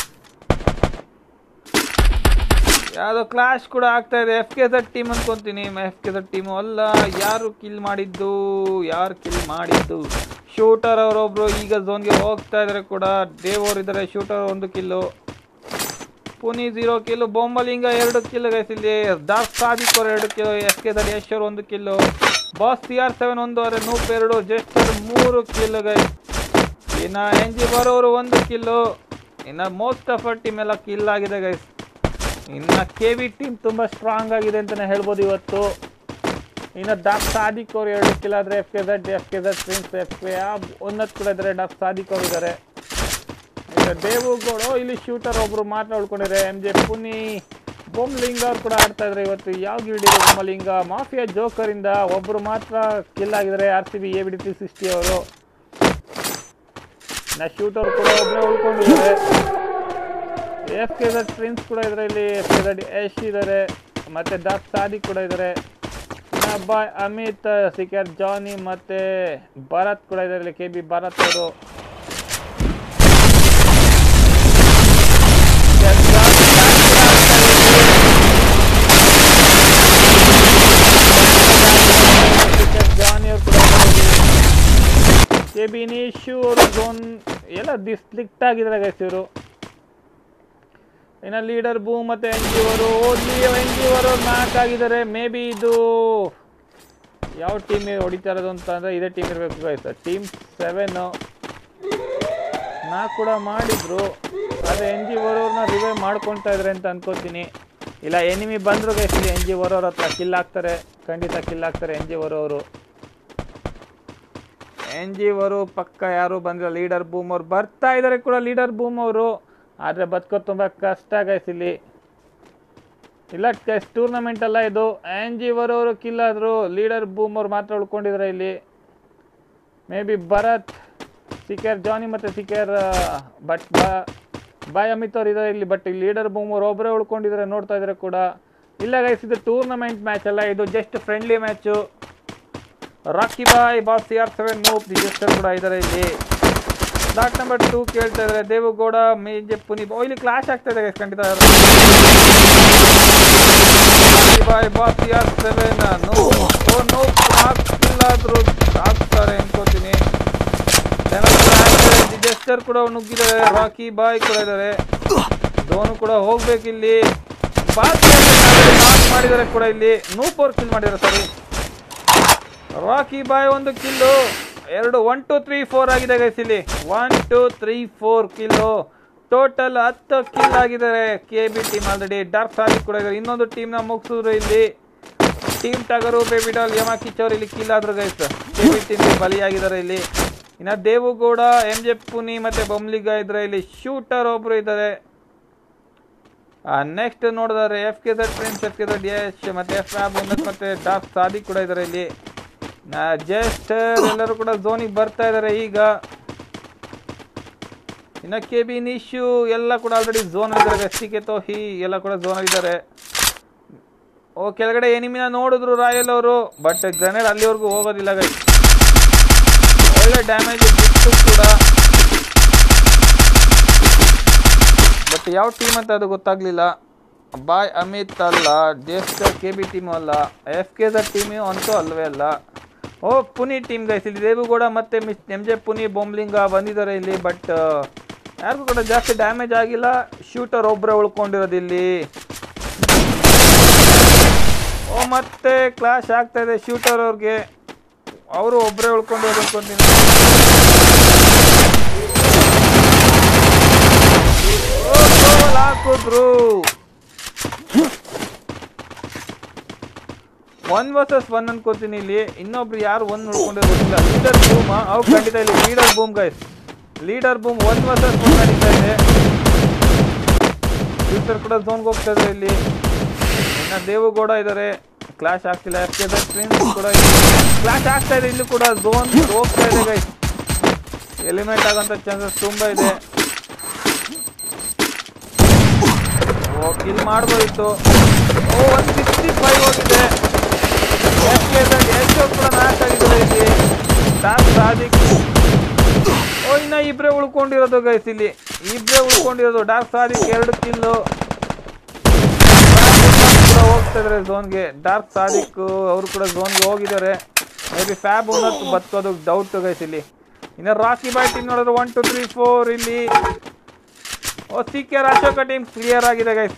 ಯಾವುದೋ ಕ್ಲಾಶ್ ಕೂಡ ಆಗ್ತಾ ಇದೆ ಎಫ್ ಕೆ ಝಡ್ ಟೀಮ್ ಅನ್ಕೊಂತೀನಿ ಎಫ್ ಕೆ ಝಡ್ ಟೀಮು ಅಲ್ಲ ಯಾರು ಕಿಲ್ ಮಾಡಿದ್ದು ಯಾರು ಕಿಲ್ ಮಾಡಿದ್ದು ಶೂಟರ್ ಅವರೊಬ್ರು ಈಗ ಝೋನ್ಗೆ ಹೋಗ್ತಾ ಇದ್ದಾರೆ ಕೂಡ ದೇವ್ ಅವರು ಇದ್ದಾರೆ ಶೂಟರ್ ಒಂದು ಕಿಲ್ಲು ಪುನಿ ಜೀರೋ ಕಿಲ್ಲು ಬೊಂಬಲಿಂಗ ಎರಡು ಕಿಲ್ ಗೈಸ್ ಇಲ್ಲಿ ಡಾರ್ಕ್ ಸಾದಿಕ್ ಅವರು ಎರಡು kill F K Z Yash ಅವರು ಒಂದು kill Boss C R seven ಒಂದು ಅವರೇ ನೂಪ್ ಎರಡು ಜೆಸ್ಟರ್ ಮೂರು ಕಿಲ್ ಗೈಸ್ ಇನ್ನು ಎನ್ ಜಿ ಬರೋರು ಒಂದು ಕಿಲ್ಲು ಇನ್ನು ಮೋಸ್ಟ್ ಆಫ್ ಅರ್ ಟೀಮ್ ಎಲ್ಲ ಕಿಲ್ ಆಗಿದೆ ಗೈಸ್ ಇನ್ನು ಕೆ ವಿ ಟೀಮ್ ತುಂಬ ಸ್ಟ್ರಾಂಗ್ ಆಗಿದೆ ಅಂತಲೇ ಹೇಳ್ಬೋದು ಇವತ್ತು ಇನ್ನು ಡಾಕ್ ಸಾದಿಕ್ ಅವರು ಎರಡು ಕಿಲ್ ಆದರೆ F K Z F K Z prince F K ಒಂದತ್ತು ಕೂಡ ಇದ್ದಾರೆ ಡಾಕ್ ಸಾದಿಕ್ ಅವರು ಇದ್ದಾರೆ ಇನ್ನು ದೇವುಗಳು ಇಲ್ಲಿ ಶೂಟರ್ ಒಬ್ರು ಮಾತ್ರ ಉಳ್ಕೊಂಡಿದ್ದಾರೆ ಎಮ್ ಜೆ ಪುನಿ ಬೊಮ್ಲಿಂಗ ಅವ್ರು ಕೂಡ ಆಡ್ತಾ ಇದ್ದಾರೆ ಇವತ್ತು ಯಾವ ಗಿಲ್ಡ್ ಇದೆ ಬೊಮ್ಮಲಿಂಗ ಮಾಫಿಯಾ ಜೋಕರಿಂದ ಒಬ್ರು ಮಾತ್ರ ಕಿಲ್ ಆಗಿದ್ದಾರೆ R C B A B D three sixty ಅವರು ನಾ ಶೂಟರ್ ಕೂಡ ಒಬ್ಬರೇ ಉಳ್ಕೊಂಡಿದ್ದಾರೆ ಎಫ್ ಕೆ ಝಡ್ ಪ್ರಿನ್ಸ್ ಕೂಡ ಇದ್ದಾರೆ ಇಲ್ಲಿ ಎಫ್ ಕೆ ಝಡ್ ಯಶ್ ಇದ್ದಾರೆ ಮತ್ತೆ ಡಾಕ್ ಸಾದಿಕ್ ಕೂಡ ಇದ್ದಾರೆ ಬಾಯ್ ಅಮಿತ್ ಸಿಕ್ಯಾರ್ ಜಾನಿ ಮತ್ತೆ ಭರತ್ ಕೂಡ ಇದ್ದಾರೆ ಇಲ್ಲಿ ಕೆ ಬಿ ಭರತ್ ಅವರು ಜಾನಿ ಅವರು ಕೂಡ ಕೆ ಬಿ ನೀಶು ಅವರು ಝೋನ್ ಎಲ್ಲ ಡಿಸ್ಟ್ರಿಕ್ಟ್ ಆಗಿದ್ದಾರೆ ಗೈಸ್ ಇವರು ಇನ್ನು ಲೀಡರ್ ಬೂ ಮತ್ತೆ ಎನ್ ಜಿ ಅವರು ಓದ್ಲಿ ಎನ್ ಜಿ ಅವರು ನಾಲ್ಕು ಆಗಿದ್ದಾರೆ ಮೇ ಬಿ ಇದು ಯಾವ ಟೀಮ್ ಹೊಡಿತಾ ಇರೋದು ಅಂತ ಅಂದರೆ ಇದೇ ಟೀಮ್ ಇರಬೇಕು ಗೈಸ್ ಟೀಮ್ ಸೆವೆನ್ನು ನಾಲ್ಕು ಕೂಡ ಮಾಡಿದ್ರು ಆದರೆ ಎನ್ ಜಿ ಬರೋರ್ನ ರಿವೈವ್ ಮಾಡ್ಕೊಳ್ತಾ ಇದ್ದಾರೆ ಅಂತ ಅನ್ಕೋತೀನಿ ಇಲ್ಲ ಎನಿಮಿ ಬಂದರು ಗೈಸ್ ಇಲ್ಲಿ ಎನ್ ಜಿ ಬರೋರ ಹತ್ರ ಕಿಲ್ ಆಗ್ತಾರೆ ಖಂಡಿತ ಕಿಲ್ ಆಗ್ತಾರೆ ಎನ್ ಜಿ ಬರೋರು ಎನ್ ಜಿ ಅವರು ಪಕ್ಕ ಯಾರು ಬಂದಿಲ್ಲ ಲೀಡರ್ ಬೂಮ್ ಅವ್ರು ಬರ್ತಾ ಇದ್ದಾರೆ ಕೂಡ ಲೀಡರ್ ಬೂಮ್ ಅವರು ಆದರೆ ಬದುಕೋದು ತುಂಬ ಕಷ್ಟ ಗೈಸ್ ಇಲ್ಲಿ ಇಲ್ಲ ಟೆಸ್ಟ್ ಟೂರ್ನಮೆಂಟ್ ಅಲ್ಲ ಇದು ಆ್ಯಂಜಿ ಬರೋರು ಕಿಲ್ ಆದರು ಲೀಡರ್ ಬೂಮ್ ಅವ್ರು ಮಾತ್ರ ಉಳ್ಕೊಂಡಿದ್ದಾರೆ ಇಲ್ಲಿ ಮೇ ಬಿ ಭರತ್ ಸಿಕೇರ್ ಜಾನಿ ಮತ್ತು ಸಿಕೇರ್ ಬಟ್ ಬಾಯ್ ಅಮಿತ್ ಅವ್ರು ಇದ್ದಾರೆ ಇಲ್ಲಿ ಬಟ್ ಲೀಡರ್ ಬೂಮ್ ಅವ್ರು ಒಬ್ಬರೇ ಉಳ್ಕೊಂಡಿದ್ದಾರೆ ನೋಡ್ತಾ ಇದ್ದಾರೆ ಕೂಡ ಇಲ್ಲ ಗೈಸ್ ಇದು ಟೂರ್ನಮೆಂಟ್ ಮ್ಯಾಚ್ ಅಲ್ಲ ಇದು just friendly match Rocky Boy Boss C R seven Noob register ಕೂಡ ಇದ್ದಾರೆ ಇಲ್ಲಿ ಡಾಟ್ ನಂಬರ್ ಟೂ ಕೇಳ್ತಾ ಇದ್ದಾರೆ ದೇವೇಗೌಡ ಮೇಜೆ ಪುನಿ ಓ ಇಲ್ಲಿ ಕ್ಲಾಶ್ ಆಗ್ತಾ ಇದೆ guys, ಖಂಡಿತ Rocky Boy Boss C R seven no oh no ಹಾಕ್ತಿಲ್ಲಾದ್ರು ಹಾಕ್ತಾರೆ ಅನ್ಕೋತೀನಿ ಡಿಜೆಸ್ಟರ್ ಕೂಡ ನುಗ್ಗಿದ್ದಾರೆ ರಾಕಿ ಬಾಯ್ ಕೂಡ ಇದ್ದಾರೆ ಧೋನು ಕೂಡ ಹೋಗ್ಬೇಕು ಇಲ್ಲಿ ಬಾಕಿ ಮಾಡಿದ್ದಾರೆ ಕೂಡ ಇಲ್ಲಿ ನೂಪ್ ಅವ್ರು ಕಿಲ್ ಮಾಡಿದ್ದಾರೆ ಸಾರಿ ರಾಕಿ ಬಾಯ್ ಒಂದು ಕಿಲ್ಲು ಎರಡು ಒನ್ ಟು ತ್ರೀ ಫೋರ್ ಆಗಿದೆ ಗೈಸ್ ಇಲ್ಲಿ one two three four kill total ಹತ್ತು ಕಿಲ್ ಆಗಿದ್ದಾರೆ K B team already Dark ಸಾಲಿ ಕೂಡ ಇದ್ದಾರೆ ಇನ್ನೊಂದು ಟೀಮ್ನ ಮುಗಿಸಿದ್ರು ಇಲ್ಲಿ ಟೀಮ್ ಟಗರು ಬೇಬಿ ಡಾಲ್ ಯಮ ಕಿಚ್ಚವ್ರು ಇಲ್ಲಿ ಕಿಲ್ ಆದ್ರು ಗೈಸ್ ಕೆ ಬಿ ಟೀಮ್ ಬಲಿಯಾಗಿದ್ದಾರೆ ಇಲ್ಲಿ ಇನ್ನ ದೇವುಗೌಡ ಎಂ ಜೆ ಪುನಿ ಮತ್ತೆ ಬೊಮ್ಲಿಗ ಇದ್ರೆ ಇಲ್ಲಿ ಶೂಟರ್ ಒಬ್ರು ಇದ್ದಾರೆ ನೆಕ್ಸ್ಟ್ ನೋಡಿದ್ರೆ F K Z prince F K Z Yash ಮತ್ತೆ ಎಫ್ ಆಬ್ ಉನ್ನತ್ ಮತ್ತೆ ಡಾಕ್ ಸಾದಿ ಕೂಡ ಇದ್ದಾರೆ ಇಲ್ಲಿ ಜಸ್ಟ್ ಎಲ್ಲರೂ ಕೂಡ ಝೋನಿಗೆ ಬರ್ತಾ ಇದ್ದಾರೆ ಈಗ ಇನ್ನ ಕೆ ಬಿ ನಿಶು ಎಲ್ಲ ಕೂಡ ಆಲ್ರೆಡಿ ಝೋನ್ ಇದ್ದಾರೆ ಎಸ್ ಕೆ ತೋಹಿ ಎಲ್ಲ ಕೂಡ ಝೋನ್ ಇದ್ದಾರೆ ಓ ಕೆಳಗಡೆ ಎನಿಮಿನ ನೋಡಿದ್ರು ರಾಯಲ್ ಅವರು ಬಟ್ ಗ್ರೆನೇಡ್ ಅಲ್ಲಿವರೆಗೂ ಹೋಗೋದಿಲ್ಲ ಗೈ ಒಳ್ಳೆ ಡ್ಯಾಮೇಜ್ ಬಿಟ್ಟು ಕೂಡ ಬಟ್ ಯಾವ ಟೀಮ್ ಅಂತ ಅದು ಗೊತ್ತಾಗ್ಲಿಲ್ಲ ಬಾಯ್ ಅಮಿತ್ ಅಲ್ಲ ಜಸ್ಟ್ ಕೆ ಬಿ ಟೀಮು ಅಲ್ಲ ಎಫ್ ಕೆ ದ ಟೀಮು ಅಂತೂ ಅಲ್ವೇ ಅಲ್ಲ ಓ ಪುನಿ ಟೀಮ್ ಗೈಸ್ ಇಲ್ಲಿ ದೇವೇಗೌಡ ಮತ್ತೆ miss M J Puni Bomlinga ಬಂದಿದ್ದಾರೆ ಇಲ್ಲಿ ಬಟ್ ಯಾರಿಗೂ ಕೂಡ ಜಾಸ್ತಿ ಡ್ಯಾಮೇಜ್ ಆಗಿಲ್ಲ ಶೂಟರ್ ಒಬ್ಬರೇ ಉಳ್ಕೊಂಡಿರೋದು ಇಲ್ಲಿ ಓ ಮತ್ತೆ ಕ್ಲಾಶ್ ಆಗ್ತಾ ಇದೆ ಶೂಟರ್ ಅವ್ರಿಗೆ ಅವರು ಒಬ್ಬರೇ ಉಳ್ಕೊಂಡಿರೋದು ಅನ್ಕೊಂತೀನಿ ಓ, goal ಹಾಕಿದ್ರು ಒನ್ ವರ್ಸಸ್ ಒನ್ ಅನ್ಕೋತೀನಿ ಇಲ್ಲಿ ಇನ್ನೊಬ್ರು ಯಾರು ಒನ್ ನೋಡ್ಕೊಂಡ್ರೆ ಗೊತ್ತಿಲ್ಲ ಲೀಡರ್ ಬೂಮ್ ಅವ್ರು ಖಂಡಿತ ಇಲ್ಲಿ Leader Boom guys Leader Boom one versus one ನಡೀತಾ ಇದೆ ಫ್ಯೂಚರ್ ಕೂಡ ಝೋನ್ಗೆ ಹೋಗ್ತಾ ಇದ್ದಾರೆ ಇಲ್ಲಿ ಇನ್ನ ದೇವೇಗೌಡ ಇದ್ದಾರೆ ಕ್ಲಾಶ್ ಆಗ್ತಿಲ್ಲ ಎಫ್ ಕೆ ಪ್ರಿನ್ಸ್ ಕೂಡ ಕ್ಲಾಶ್ ಆಗ್ತಾ ಇದೆ ಇಲ್ಲಿ ಕೂಡ ಝೋನ್ ಹೋಗ್ತಾ ಇದೆ ಗೈಸ್ ಎಲಿಮೆಂಟ್ ಆಗೋಂಥ ಚಾನ್ಸಸ್ ತುಂಬಾ ಇದೆ ಓ ಕಿಲ್ ಮಾಡ್ಬೋದಿತ್ತು ಓ ಒನ್ ಸಿಕ್ಸ್ಟಿ ಫೈವ್ ಹೋಗಿದೆ ಎಫ್ ಕೆ ಎಷ್ಟು ಕೂಡ ನಾಲ್ಕು ಆಗಿದ್ದಾರೆ ಇಲ್ಲಿ ಡಾಕ್ ಸಾದಿಕ್ ಓ ಇನ್ನ ಇಬ್ರೇ ಉಳ್ಕೊಂಡಿರೋದು ಗೈಸ್ ಇಲ್ಲಿ ಇಬ್ರೇ ಉಳ್ಕೊಂಡಿರೋದು ಡಾಕ್ ಸಾದಿಕ್ ಎರಡು ಕಿಲ್ಲು ಕೂಡ ಹೋಗ್ತಾ ಇದಾರೆ ಝೋನ್ಗೆ ಡಾರ್ಕ್ ಸಾದಿಕ್ ಅವರು ಕೂಡ ಝೋನ್ಗೆ ಹೋಗಿದ್ದಾರೆ ಮೇ ಬಿ ಫ್ಯಾಬ್ ಉನ್ನತ್ ಬದುಕೋದು ಡೌಟ್ ಗೈಸ್ ಇಲ್ಲಿ ಇನ್ನು ರಾಕಿ ಬಾಯ್ ಟೀಮ್ ನೋಡಿದ್ರೆ ಒನ್ ಟು ತ್ರೀ ಫೋರ್ ಇಲ್ಲಿ oh C K R Ashoka team clear ಆಗಿದೆ guys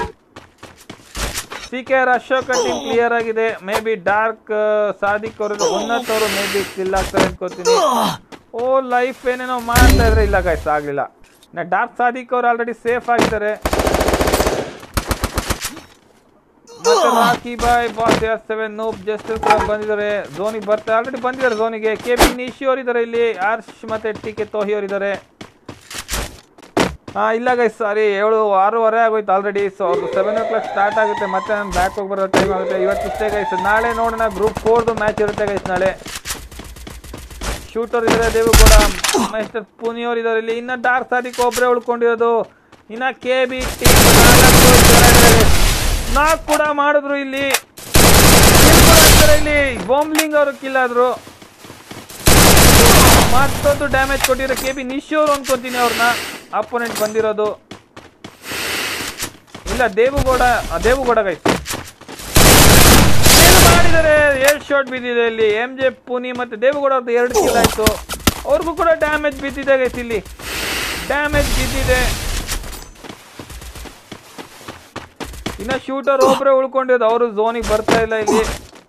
C K R Ashoka team clear ಆಗಿದೆ ಮೇ ಬಿ ಡಾರ್ಕ್ ಸಾದಿಕ್ ಅವರು ಉನ್ನತ್ ಅವರು ಮೇ ಬಿ ಕಿಲ್ ಆಗ್ತಾರೆ ಅನ್ಕೋತೀನಿ ಓ ಲೈಫ್ ಏನೇನೋ ಮಾಡ್ತಾ ಇದ್ರೆ ಇಲ್ಲ ಗೈಸ್ ಆಗ್ಲಿಲ್ಲ ಇನ್ನು ಡಾರ್ಕ್ ಸಾದಿಕ್ ಅವರು ಆಲ್ರೆಡಿ ಸೇಫ್ ಆಗಿದ್ದಾರೆ ಮತ್ತೆ Rocky Boy Boss S seven Noob just ಕೂಡ ಬಂದಿದ್ದಾರೆ ಝೋನಿಗೆ ಬರ್ತಾರೆ ಆಲ್ರೆಡಿ ಬಂದಿದ್ದಾರೆ ಝೋನಿಗೆ ಕೆ ಬಿ ನಿಶಿ ಅವರು ಇದ್ದಾರೆ ಇಲ್ಲಿ ಹರ್ಷ್ ಮತ್ತೆ ಟಿ ಕೆ ತೋಹಿ ಅವರು ಇದ್ದಾರೆ ಹಾ ಇಲ್ಲ ಗೈಸ್ ಸಾರಿ ಏಳು ಆರೂವರೆ ಆಗೋಯ್ತು ಆಲ್ರೆಡಿ ಸೊ ಅದು ಸೆವೆನ್ ಓ ಕ್ಲಾಕ್ ಸ್ಟಾರ್ಟ್ ಆಗುತ್ತೆ ಮತ್ತೆ ನಾನು ಬ್ಯಾಕ್ ಹೋಗಿ ಬರೋ ಟೈಮ್ ಆಗುತ್ತೆ ಇವತ್ತು ಇಷ್ಟೇ ಗೈಸ್ ನಾಳೆ ನೋಡೋಣ ಗ್ರೂಪ್ ಫೋರ್ದು ಮ್ಯಾಚ್ ಇರುತ್ತೆ ಗೈಸ್ ನಾಳೆ ಶೂಟರ್ ಇದ್ದಾರೆ ದೇವೇಗೌಡ ಮೈಸ್ಟರ್ ಪುನಿಯವ್ರು ಇದ್ದಾರೆ ಇಲ್ಲಿ ಇನ್ನ ಡಾರ್ಕ್ ಸಾದಿಕ್ ಒಬ್ಬರೇ ಉಳ್ಕೊಂಡಿರೋದು ಇನ್ನ ಕೆ ಬಿ ಟಿ ನಾಲ್ಕು ಕೂಡ ಮಾಡಿದ್ರು ಇಲ್ಲಿ Kill ಕೂಡ ಆಗ್ತಾರೆ ಇಲ್ಲಿ ಬಾಂಬ್ಲಿಂಗ್ ಅವರು ಕಿಲ್ ಆದ್ರು ಮತ್ತೊಂದು ಡ್ಯಾಮೇಜ್ ಕೊಟ್ಟಿರೋ ಕೆ ಬಿ ನಿಶೋರು ಅನ್ಕೊಂತೀನಿ ಅವ್ರನ್ನ ಅಪೋನೆಂಟ್ ಬಂದಿರೋದು ಇಲ್ಲ ದೇವುಗೌಡ ಆ, ದೇವುಗೌಡ ಗೈ ಮಾಡಿದ್ದಾರೆ ಏಳು ಶಾಟ್ ಬಿದ್ದಿದೆ ಇಲ್ಲಿ ಎಂ ಜೆ ಪುನಿ ಮತ್ತೆ ದೇವೇಗೌಡ ಅವ್ರದ್ದು ಎರಡು ಕಿಲ್ ಆಯ್ತು ಅವ್ರಿಗೂ ಕೂಡ ಡ್ಯಾಮೇಜ್ ಬಿದ್ದಿದೆ ಗೈಸ್ ಇಲ್ಲಿ ಡ್ಯಾಮೇಜ್ ಬಿದ್ದಿದೆ ಇನ್ನ ಶೂಟರ್ ಒಬ್ರೆ ಉಳ್ಕೊಂಡಿರೋದು ಅವರು ಝೋನಿಗೆ ಬರ್ತಾ ಇಲ್ಲ ಇಲ್ಲಿ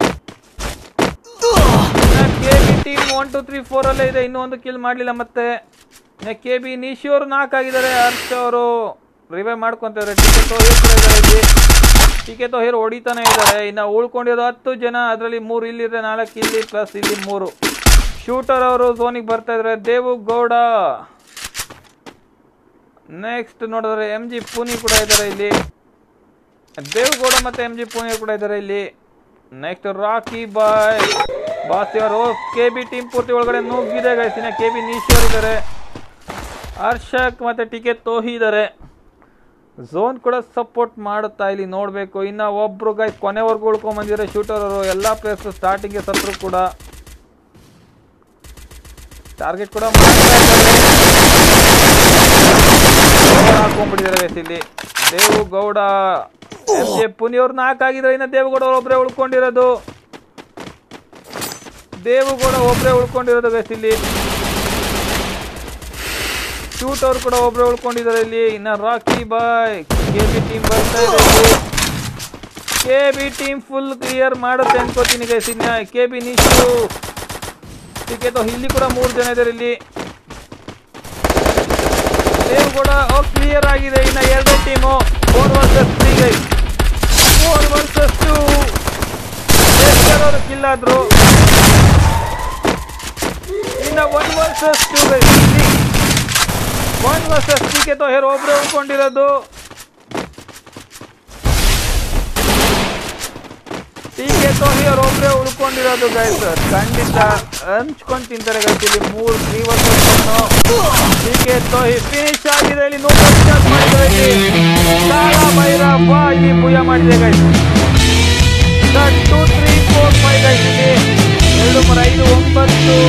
K B team one two three four ಅಲ್ಲೇ ಇದೆ ಇನ್ನೂ ಒಂದು ಕಿಲ್ ಮಾಡಲಿಲ್ಲ ಮತ್ತೆ ಕೆ ಬಿ ನಿಶಿ ಅವರು ನಾಲ್ಕು ಆಗಿದ್ದಾರೆ ಹರ್ಷ ಅವರು ರಿವೈವ್ ಮಾಡ್ಕೊಂತಾರೆ ಟಿಕೆಟ್ ಇದ್ದಾರೆ ಇಲ್ಲಿ ಟಿಕೆಟ್ ಹೇರ್ ಹೊಡಿತಾನೆ ಇದ್ದಾರೆ ಇನ್ನು ಉಳ್ಕೊಂಡಿರೋದು ಹತ್ತು ಜನ ಅದರಲ್ಲಿ ಮೂರು ಇಲ್ಲಿದ್ರೆ ನಾಲ್ಕು ಇಲ್ಲಿ ಪ್ಲಸ್ ಇಲ್ಲಿ ಮೂರು ಶೂಟರ್ ಅವರು ಝೋನಿಗೆ ಬರ್ತಾ ಇದ್ದಾರೆ ದೇವು ಗೌಡ ನೆಕ್ಸ್ಟ್ ನೋಡಿದ್ರೆ ಎಂ ಜಿ ಪುನಿ ಕೂಡ ಇದ್ದಾರೆ ಇಲ್ಲಿ ದೇವಗೌಡ ಮತ್ತೆ ಎಂ ಜಿ ಪುಣೆ ಕೂಡ ಇದ್ದಾರೆ ಇಲ್ಲಿ ನೆಕ್ಸ್ಟ್ ರಾಕಿ ಬಾಯ್ ಬಾಸ್ ಇವರು ಕೆ ಬಿ ಟೀಮ್ ಪೂರ್ತಿ ಒಳಗಡೆ ನುಗ್ಗಿದೆ ಗೈಸ್ ಇನ್ನ ಕೆ ಬಿ ನೀಶ್ವರ್ ಇದ್ದಾರೆ ಹರ್ಷಕ್ ಮತ್ತೆ ಟಿಕೆ ತೋಹಿ ಇದ್ದಾರೆ ಝೋನ್ ಕೂಡ ಸಪೋರ್ಟ್ ಮಾಡುತ್ತಾ ಇಲ್ಲಿ ನೋಡಬೇಕು ಇನ್ನು ಒಬ್ರು ಗೈಸ್ ಕೊನೆವರೆಗೂ ಉಳ್ಕೊಂಡ್ ಬಂದಿದ್ದಾರೆ ಶೂಟರ್ ಅವರು ಎಲ್ಲ ಪ್ಲೇಸ್ ಸ್ಟಾರ್ಟಿಂಗ್ಗೆ ಸತ್ರು ಕೂಡ ಟಾರ್ಗೆಟ್ ಕೂಡ ಮಾಡ್ತಾ ಇದ್ದಾರೆ ಹಾಕೊಂಡ್ಬಿಟ್ಟಿದ್ದಾರೆ ಗೈಸ್ ಇಲ್ಲಿ ದೇವುಗೌಡ ಎಂ ಜೆ ಪುನಿಯವ್ರು ನಾಲ್ಕು ಆಗಿದ್ರೆ ಇನ್ನು ದೇವೇಗೌಡ ಅವ್ರು ಒಬ್ಬರೇ ಉಳ್ಕೊಂಡಿರೋದು ದೇವುಗೌಡ ಒಬ್ಬರೇ ಉಳ್ಕೊಂಡಿರೋದು ಗೈಸ್ ಇಲ್ಲಿ ಶೂಟ್ ಅವ್ರು ಕೂಡ ಒಬ್ರು ಉಳ್ಕೊಂಡಿದ್ದಾರೆ ಇಲ್ಲಿ ಇನ್ನ Rocky Boy K B team ಬರ್ತಾ ಇದೆ ಇಲ್ಲಿ K B team full clear ಮಾಡುತ್ತೆ ಅನ್ಕೋತೀನಿ ಗೈಸ್ ಇನ್ನ ಕೆ ಬಿ ನಿಶು ಟಿಕೆಟ್ ಇಲ್ಲಿ ಕೂಡ ಮೂರು ಜನ ಇದ್ದಾರೆ ಇಲ್ಲಿ ದೇವ್ ಕೂಡ ಕ್ಲಿಯರ್ ಆಗಿದೆ ಇನ್ನ ಎರಡೇ team four versus three guys four versus two ಅವರು ಕಿಲ್ ಆದ್ರು ಇನ್ನ one versus two guys one versus TK ತೋಹೇರ್ ಒಬ್ರು ಉಳ್ಕೊಂಡಿರೋದು ಟಿಕೆ ತೋಹಿಯರ್ ಒಬ್ರೇ ಉಳ್ಕೊಂಡಿರೋದು ಗೈಸ್ ಖಂಡಿತ ಹಂಚ್ಕೊಂಡ್ ತಿಂತಾರೆ ಗೈಸ್ ಇಲ್ಲಿ ಮೂರು ತ್ರೀ ವರ್ಸಸ್ ಟಿಕೆ ತೋಹಿ ಫಿನಿಶ್ ಆಗಿದೆ ಇಲ್ಲಿ ನೂರು ಚಾನ್ಸ್ ಮಾಡಿದ್ದಾರೆ ಇಲ್ಲಿ ಕಾಲ ಭೈರಪ್ಪ ಇಲ್ಲಿ ಪೂಜೆ ಮಾಡಿದೆ guys two three four five guys ಇಲ್ಲಿ ಎರಡು ಮೂರು ಐದು ಒಂಬತ್ತು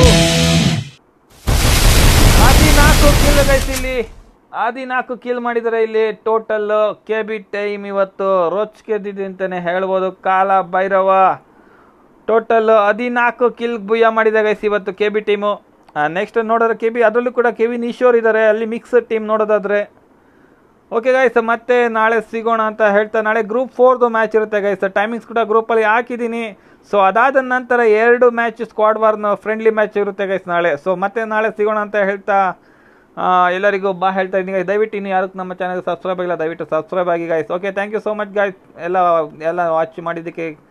ಹದಿನಾಲ್ಕು ಕಿಲ್ ಗೈಸ್ ಇಲ್ಲಿ ಹದಿನಾಲ್ಕು ಕಿಲ್ ಮಾಡಿದ್ದಾರೆ ಇಲ್ಲಿ ಟೋಟಲ್ ಕೆ ಬಿ ಟೈಮ್ ಇವತ್ತು ರೋಚ್ಗೆದ್ದಿದೆ ಅಂತಾನೆ ಹೇಳ್ಬೋದು ಕಾಲ ಭೈರವ ಟೋಟಲ್ ಹದಿನಾಲ್ಕು ಕಿಲ್ ಬುಯ್ಯ ಮಾಡಿದೆ ಗೈಸ್ ಇವತ್ತು ಕೆ ಬಿ ಟೀಮು ನೆಕ್ಸ್ಟ್ ನೋಡೋದ್ರೆ ಕೆ ಬಿ ಅದರಲ್ಲೂ ಕೂಡ ಕೆ ವಿ ನೀಶೋರ್ ಇದ್ದಾರೆ ಅಲ್ಲಿ ಮಿಕ್ಸ್ ಟೀಮ್ ನೋಡೋದಾದ್ರೆ ಓಕೆ ಗೈಸ್ ಮತ್ತೆ ನಾಳೆ ಸಿಗೋಣ ಅಂತ ಹೇಳ್ತಾ ನಾಳೆ ಗ್ರೂಪ್ ಫೋರ್ದು ಮ್ಯಾಚ್ ಇರುತ್ತೆ ಗೈಸ್ ಟೈಮಿಂಗ್ಸ್ ಕೂಡ ಗ್ರೂಪಲ್ಲಿ ಹಾಕಿದ್ದೀನಿ ಸೊ ಅದಾದ ನಂತರ ಎರಡು ಮ್ಯಾಚ್ ಸ್ಕ್ವಾಡ್ ವಾರ್ನ ಫ್ರೆಂಡ್ಲಿ ಮ್ಯಾಚ್ ಇರುತ್ತೆ ಗೈಸ್ ನಾಳೆ ಸೊ ಮತ್ತೆ ನಾಳೆ ಸಿಗೋಣ ಅಂತ ಹೇಳ್ತಾ ಆ, ಎಲ್ಲರಿಗೂ ಬಾ ಹೇಳ್ತಾ ಇದ್ದೀನಿ guys. ದಯವಿಟ್ಟು ಇನ್ನು ಯಾರು ನಮ್ಮ ಚಾನಲ್ಗೆ ಸಬ್ಸ್ಕ್ರೈಬ್ ಆಗಿಲ್ಲ ದಯವಿಟ್ಟು ಸಬ್ಸ್ಕ್ರೈಬ್ ಆಗಿ guys okay thank you so much guys ಎಲ್ಲ ಎಲ್ಲ ವಾಚ್ ಮಾಡಿದ್ದಕ್ಕೆ